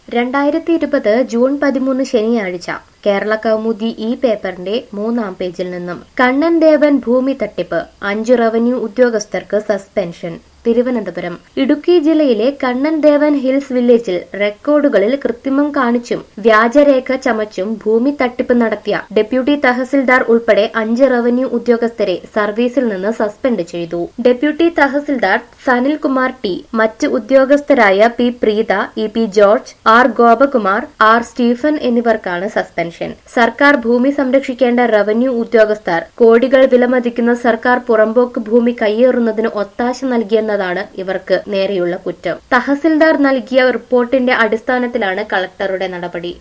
രണ്ടായിരത്തി ഇരുപത് ജൂൺ പതിമൂന്ന് ശനിയാഴ്ച കേരള കൗമുദി ഈ പേപ്പറിന്റെ മൂന്നാം പേജിൽ നിന്നും കണ്ണൻ ദേവൻ ഭൂമി തട്ടിപ്പ് അഞ്ചു റവന്യൂ ഉദ്യോഗസ്ഥർക്ക് സസ്പെൻഷൻ തിരുവനന്തപുരം ഇടുക്കി ജില്ലയിലെ കണ്ണൻ ദേവൻ ഹിൽസ് വില്ലേജിൽ റെക്കോർഡുകളിൽ കൃത്രിമം കാണിച്ചും വ്യാജരേഖ ചമച്ചും ഭൂമി തട്ടിപ്പ് നടത്തിയ ഡെപ്യൂട്ടി തഹസിൽദാർ ഉൾപ്പെടെ അഞ്ച് റവന്യൂ ഉദ്യോഗസ്ഥരെ സർവീസിൽ നിന്ന് സസ്പെൻഡ് ചെയ്തു ഡെപ്യൂട്ടി തഹസിൽദാർ സനിൽ കുമാർ ടി മറ്റ് ഉദ്യോഗസ്ഥരായ P Preetha E P George R Gopakumar R Stephen എന്നിവർക്കാണ് സസ്പെൻഷൻ സർക്കാർ ഭൂമി സംരക്ഷിക്കേണ്ട റവന്യൂ ഉദ്യോഗസ്ഥർ കോടികൾ വിലമതിക്കുന്ന സർക്കാർ പുറമ്പോക്ക് ഭൂമി കയ്യേറുന്നതിന് ഒത്താശ നൽകിയെന്നതാണ് ഇവർക്ക് നേരെയുള്ള കുറ്റം തഹസിൽദാർ നൽകിയ റിപ്പോർട്ടിന്റെ അടിസ്ഥാനത്തിലാണ് കളക്ടറുടെ നടപടി